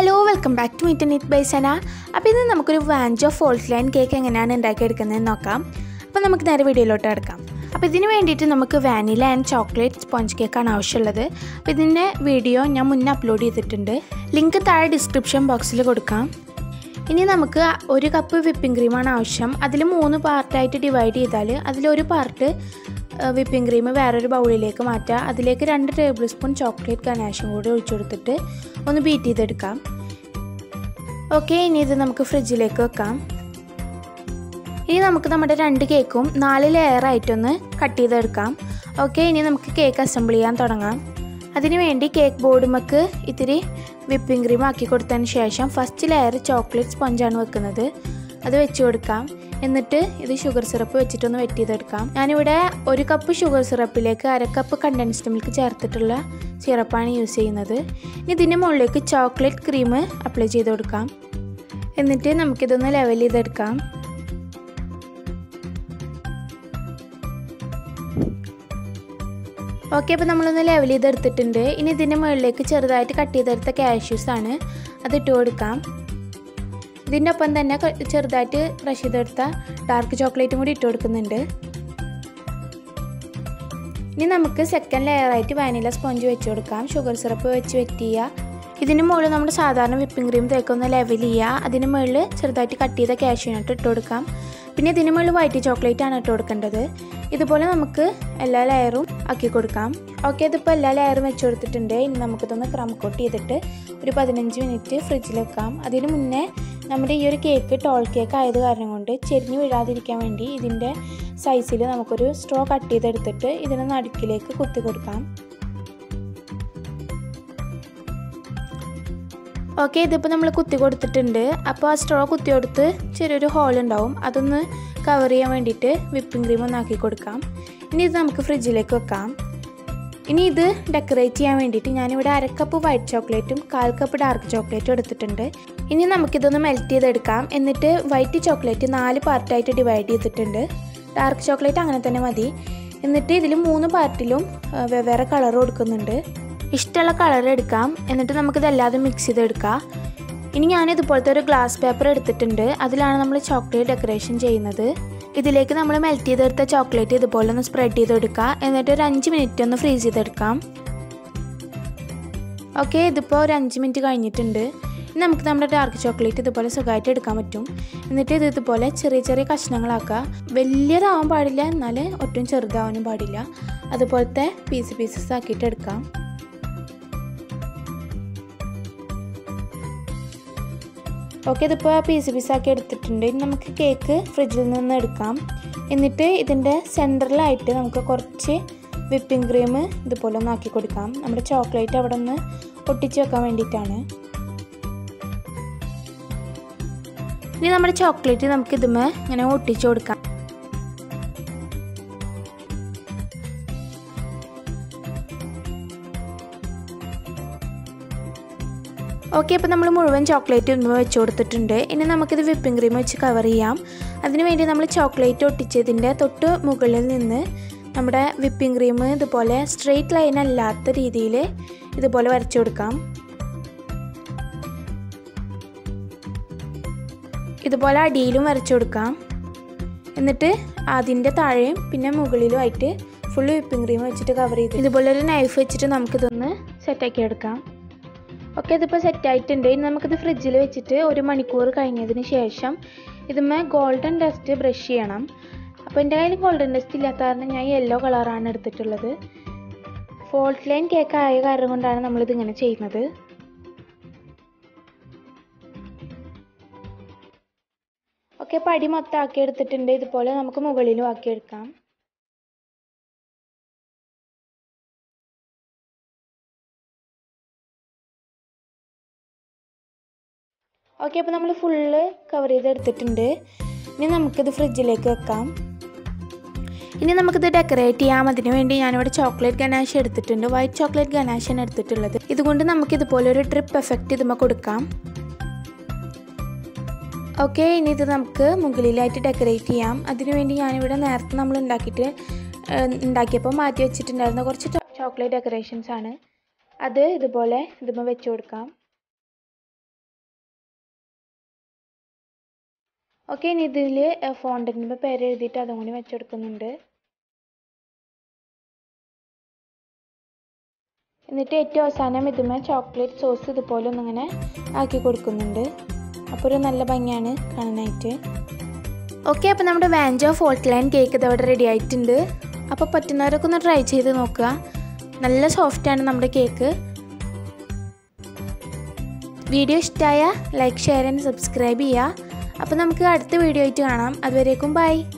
hello welcome back to meet knit by Sana അപ്പോൾ ഇന്ന് നമുക്കൊരു വാഞ്ചോ ഫോൾട്ട് ലൈൻ കേക്ക് എങ്ങനെയാണ് ഉണ്ടാക്കിയെടുക്കുന്നതെന്ന് നോക്കാം അപ്പോൾ നമുക്ക് നേരെ വീഡിയോയിലോട്ട് കിടക്കാം അപ്പോൾ ഇതിന് വേണ്ടിയിട്ട് നമുക്ക് വാനില ആൻഡ് ചോക്ലേറ്റ് സ്പോഞ്ച് കേക്കാണ് ആവശ്യമുള്ളത് അപ്പോൾ ഇതിൻ്റെ വീഡിയോ ഞാൻ മുന്നേ അപ്ലോഡ് ചെയ്തിട്ടുണ്ട് ലിങ്ക് താഴെ ഡിസ്ക്രിപ്ഷൻ ബോക്സിൽ കൊടുക്കാം ഇനി നമുക്ക് ഒരു കപ്പ് വിപ്പിംഗ് ക്രീമാണ് ആവശ്യം അതിൽ മൂന്ന് പാർട്ടായിട്ട് ഡിവൈഡ് ചെയ്താൽ അതിലൊരു പാർട്ട് വിപ്പിംഗ് ക്രീം വേറൊരു ബൗളിലേക്ക് മാറ്റുക അതിലേക്ക് രണ്ട് ടേബിൾ സ്പൂൺ ചോക്ലേറ്റ് ഗനാഷും കൂടി ഒഴിച്ചു കൊടുത്തിട്ട് ഒന്ന് ബീറ്റ് ചെയ്തെടുക്കാം ഓക്കെ ഇനി ഇത് നമുക്ക് ഫ്രിഡ്ജിലേക്ക് വെക്കാം ഇനി നമുക്ക് നമ്മുടെ രണ്ട് കേക്കും നാല് ലെയറായിട്ടൊന്ന് കട്ട് ചെയ്തെടുക്കാം ഓക്കെ ഇനി നമുക്ക് കേക്ക് അസംബിൾ ചെയ്യാൻ തുടങ്ങാം അതിന് വേണ്ടി കേക്ക് ബോർഡുമക്ക് ഇത്തിരി വിപ്പിംഗ് ക്രീം ആക്കി കൊടുത്തതിന് ശേഷം ഫസ്റ്റ് ലെയർ ചോക്ലേറ്റ് സ്പഞ്ചാണ് വെക്കുന്നത് അത് വെച്ച് കൊടുക്കാം എന്നിട്ട് ഇത് ഷുഗർ സിറപ്പ് വെച്ചിട്ടൊന്ന് വെറ്റ് ചെയ്തെടുക്കാം ഞാനിവിടെ ഒരു കപ്പ് ഷുഗർ സിറപ്പിലേക്ക് അര കപ്പ് കണ്ടൻസ്ഡ് മിൽക്ക് ചേർത്തിട്ടുള്ള സിറപ്പാണ് യൂസ് ചെയ്യുന്നത് ഇനി ഇതിൻ്റെ മുകളിലേക്ക് ചോക്ലേറ്റ് ക്രീം അപ്ലൈ ചെയ്ത് കൊടുക്കാം എന്നിട്ട് നമുക്കിതൊന്ന് ലെവൽ ചെയ്തെടുക്കാം ഓക്കെ അപ്പോൾ നമ്മളൊന്ന് ലെവൽ ചെയ്തെടുത്തിട്ടുണ്ട് ഇനി ഇതിൻ്റെ മുകളിലേക്ക് ചെറുതായിട്ട് കട്ട് ചെയ്തെടുത്ത കാഷ്യൂസ് ആണ് അത് ഇട്ട് കൊടുക്കാം ഇതിൻ്റെ ഒപ്പം തന്നെ ചെറുതായിട്ട് ക്രഷ് ചെയ്തെടുത്ത ഡാർക്ക് ചോക്ലേറ്റും കൂടി ഇട്ട് കൊടുക്കുന്നുണ്ട് ഇനി നമുക്ക് സെക്കൻഡ് ലെയറായിട്ട് വാനില സ്പോഞ്ച് വെച്ച് കൊടുക്കാം ഷുഗർ സിറപ്പ് വെച്ച് വെറ്റ് ചെയ്യുക ഇതിന് മുകളിൽ നമ്മൾ സാധാരണ വിപ്പിംഗ് ക്രീം തേക്കൊന്ന് ലെവൽ ചെയ്യുക അതിന് മുകളിൽ ചെറുതായിട്ട് കട്ട് ചെയ്ത കാഷ്യൂനട്ട് ഇട്ട് കൊടുക്കാം പിന്നെ ഇതിന് മുകളിൽ വൈറ്റ് ചോക്ലേറ്റ് ആണ് ഇട്ട് കൊടുക്കേണ്ടത് ഇതുപോലെ നമുക്ക് എല്ലാ ലെയറും ആക്കി കൊടുക്കാം ഓക്കെ ഇതിപ്പോൾ എല്ലാ ലെയറും വെച്ച് കൊടുത്തിട്ടുണ്ട് ഇനി നമുക്കിതൊന്ന് ക്രം കോട്ട് ചെയ്തിട്ട് ഒരു പതിനഞ്ച് മിനിറ്റ് ഫ്രിഡ്ജിൽ വെക്കാം അതിന് മുന്നേ നമ്മുടെ ഈ ഒരു കേക്ക് ടോൾ കേക്ക് ആയത് കാരണം കൊണ്ട് ചെരിഞ്ഞ് വീഴാതിരിക്കാൻ വേണ്ടി ഇതിൻ്റെ സൈസിൽ നമുക്കൊരു സ്ട്രോ കട്ട് ചെയ്തെടുത്തിട്ട് ഇതിനെ നടുക്കിലേക്ക് കുത്തി കൊടുക്കാം ഓക്കെ ഇതിപ്പോൾ നമ്മൾ കുത്തി കൊടുത്തിട്ടുണ്ട് അപ്പോൾ ആ സ്ട്രോ കുത്തി കൊടുത്ത് ചെറിയൊരു ഹോൾ ഉണ്ടാവും അതൊന്ന് കവർ ചെയ്യാൻ വേണ്ടിയിട്ട് വിപ്പിംഗ് ക്രീം ഒന്ന് ആക്കി കൊടുക്കാം ഇനി ഇത് നമുക്ക് ഫ്രിഡ്ജിലേക്ക് വെക്കാം ഇനി ഇത് ഡെക്കറേറ്റ് ചെയ്യാൻ വേണ്ടിയിട്ട് ഞാനിവിടെ അര കപ്പ് വൈറ്റ് ചോക്ലേറ്റും കാൽ കപ്പ് ഡാർക്ക് ചോക്ലേറ്റും എടുത്തിട്ടുണ്ട് ഇനി നമുക്കിതൊന്ന് മെൽറ്റ് ചെയ്തെടുക്കാം എന്നിട്ട് വൈറ്റ് ചോക്ലേറ്റ് നാല് പാർട്ടായിട്ട് ഡിവൈഡ് ചെയ്തിട്ടുണ്ട് ഡാർക്ക് ചോക്ലേറ്റ് അങ്ങനെ തന്നെ മതി എന്നിട്ട് ഇതിൽ മൂന്ന് പാർട്ടിലും വെവ്വേറെ കളർ കൊടുക്കുന്നുണ്ട് ഇഷ്ടമുള്ള കളർ എടുക്കാം എന്നിട്ട് നമുക്കിതല്ലാതെ മിക്സ് ചെയ്തെടുക്കാം ഇനി ഞാൻ ഇതുപോലത്തെ ഒരു ഗ്ലാസ് പേപ്പർ എടുത്തിട്ടുണ്ട് അതിലാണ് നമ്മൾ ചോക്ലേറ്റ് ഡെക്കറേഷൻ ചെയ്യുന്നത് ഇതിലേക്ക് നമ്മൾ മെൽറ്റ് ചെയ്തെടുത്ത ചോക്ലേറ്റ് ഇതുപോലെ ഒന്ന് സ്പ്രെഡ് ചെയ്തെടുക്കുക എന്നിട്ട് ഒരു അഞ്ച് മിനിറ്റ് ഒന്ന് ഫ്രീസ് ചെയ്തെടുക്കാം ഓക്കെ ഇതിപ്പോൾ ഒരു അഞ്ച് മിനിറ്റ് കഴിഞ്ഞിട്ടുണ്ട് ഇനി നമുക്ക് നമ്മുടെ ഡാർക്ക് ചോക്ലേറ്റ് ഇതുപോലെ സുഖമായിട്ട് എടുക്കാൻ പറ്റും എന്നിട്ട് ഇത് ഇതുപോലെ ചെറിയ ചെറിയ കഷ്ണങ്ങളാക്കുക വലിയതാവാൻ പാടില്ല എന്നാൽ ഒട്ടും ചെറുതാവാനും പാടില്ല അതുപോലത്തെ പീസ് പീസസ് ആക്കിയിട്ട് എടുക്കാം ഓക്കെ ഇതിപ്പോൾ പീസ് പീസാക്കി എടുത്തിട്ടുണ്ട് ഇനി നമുക്ക് കേക്ക് ഫ്രിഡ്ജിൽ നിന്ന് എടുക്കാം എന്നിട്ട് ഇതിൻ്റെ സെൻറ്ററിലായിട്ട് നമുക്ക് കുറച്ച് വിപ്പിംഗ് ക്രീം ഇതുപോലെ ഒന്ന് ആക്കി കൊടുക്കാം നമ്മുടെ ചോക്ലേറ്റ് അവിടെ ഒന്ന് ഒട്ടിച്ച് വെക്കാൻ വേണ്ടിയിട്ടാണ് ഇനി നമ്മുടെ ചോക്ലേറ്റ് നമുക്ക് ഇതുമേ ഇങ്ങനെ ഒട്ടിച്ച് കൊടുക്കാം ഓക്കെ അപ്പോൾ നമ്മൾ മുഴുവൻ ചോക്ലേറ്റ് ഇന്ന് വെച്ച് കൊടുത്തിട്ടുണ്ട് ഇനി നമുക്കിത് വിപ്പിംഗ് ക്രീം വെച്ച് കവർ ചെയ്യാം അതിനുവേണ്ടി നമ്മൾ ചോക്ലേറ്റ് ഒട്ടിച്ചതിൻ്റെ തൊട്ട് മുകളിൽ നിന്ന് നമ്മുടെ വിപ്പിംഗ് ക്രീം ഇതുപോലെ സ്ട്രെയിറ്റ് ലൈൻ അല്ലാത്ത രീതിയിൽ ഇതുപോലെ വരച്ചു കൊടുക്കാം ഇതുപോലെ അടിയിലും വരച്ചു കൊടുക്കാം എന്നിട്ട് അതിൻ്റെ താഴെയും പിന്നെ മുകളിലുമായിട്ട് ഫുൾ വിപ്പിംഗ് ക്രീം വെച്ചിട്ട് കവർ ചെയ്ത് ഇതുപോലെ ഒരു നൈഫ് വെച്ചിട്ട് നമുക്കിതൊന്ന് സെറ്റാക്കി എടുക്കാം ഓക്കെ ഇതിപ്പോൾ സെറ്റ് ആയിട്ടുണ്ട് ഇനി നമുക്കിത് ഫ്രിഡ്ജിൽ വെച്ചിട്ട് ഒരു മണിക്കൂർ കഴിഞ്ഞതിന് ശേഷം ഇതുമേ ഗോൾഡൻ ഡസ്റ്റ് ബ്രഷ് ചെയ്യണം അപ്പോൾ എൻ്റെ കയ്യിൽ ഗോൾഡൻ ഡസ്റ്റ് ഇല്ലാത്ത കാരണം ഞാൻ യെല്ലോ കളറാണ് എടുത്തിട്ടുള്ളത് ഫോൾട്ട് ലൈൻ കേക്ക് ആയ കാരണം കൊണ്ടാണ് നമ്മളിത് ഇങ്ങനെ ചെയ്യുന്നത് ഓക്കെ പടി മൊത്തം ആക്കി എടുത്തിട്ടുണ്ട് ഇതുപോലെ നമുക്ക് മുകളിലും ആക്കിയെടുക്കാം ഓക്കെ അപ്പോൾ നമ്മൾ ഫുള്ള് കവർ ചെയ്തെടുത്തിട്ടുണ്ട് ഇനി നമുക്കിത് ഫ്രിഡ്ജിലേക്ക് വെക്കാം ഇനി നമുക്കിത് ഡെക്കറേറ്റ് ചെയ്യാം അതിന് വേണ്ടി ഞാനിവിടെ ചോക്ലേറ്റ് ഗനാഷ് എടുത്തിട്ടുണ്ട് വൈറ്റ് ചോക്ലേറ്റ് ഗനാഷാണ് എടുത്തിട്ടുള്ളത് ഇതുകൊണ്ട് നമുക്ക് ഇതുപോലെ ഒരു ട്രിപ്പ് എഫക്റ്റ് ഇതുമ്പോൾ കൊടുക്കാം ഓക്കെ ഇനി ഇത് നമുക്ക് മുകളിലായിട്ട് ഡെക്കറേറ്റ് ചെയ്യാം അതിന് വേണ്ടി ഞാനിവിടെ നേരത്തെ നമ്മൾ ഉണ്ടാക്കിയിട്ട് ഉണ്ടാക്കിയപ്പോൾ മാറ്റി വെച്ചിട്ടുണ്ടായിരുന്ന കുറച്ച് ചോക്ലേറ്റ് ഡെക്കറേഷൻസ് ആണ് അത് ഇതുപോലെ ഇതുമ്പോൾ വെച്ച് കൊടുക്കാം ഓക്കെ ഇനി ഇതിൽ ഫോണ്ടിൻ്റെ പേര് എഴുതിയിട്ട് അതും കൂടി വെച്ചെടുക്കുന്നുണ്ട് എന്നിട്ട് ഏറ്റവും അവസാനം ഇതുമേ ചോക്ലേറ്റ് സോസ് ഇതുപോലെ ഒന്നിങ്ങനെ ആക്കി കൊടുക്കുന്നുണ്ട് അപ്പോൾ ഒരു നല്ല ഭംഗിയാണ് കാണാനായിട്ട് ഓക്കെ അപ്പോൾ നമ്മുടെ വാഞ്ചോ ഫോൾട്ട് ലൈൻ കേക്ക് ഇതവിടെ റെഡി ആയിട്ടുണ്ട് അപ്പോൾ പറ്റുന്നവരൊക്കെ ഒന്ന് ട്രൈ ചെയ്ത് നോക്കുക നല്ല സോഫ്റ്റാണ് നമ്മുടെ കേക്ക് വീഡിയോ ഇഷ്ടമായ ലൈക്ക് ഷെയർ ആൻഡ് സബ്സ്ക്രൈബ് ചെയ്യുക അപ്പോൾ നമുക്ക് അടുത്ത വീഡിയോ ആയിട്ട് കാണാം അതുവരേക്കും ബൈ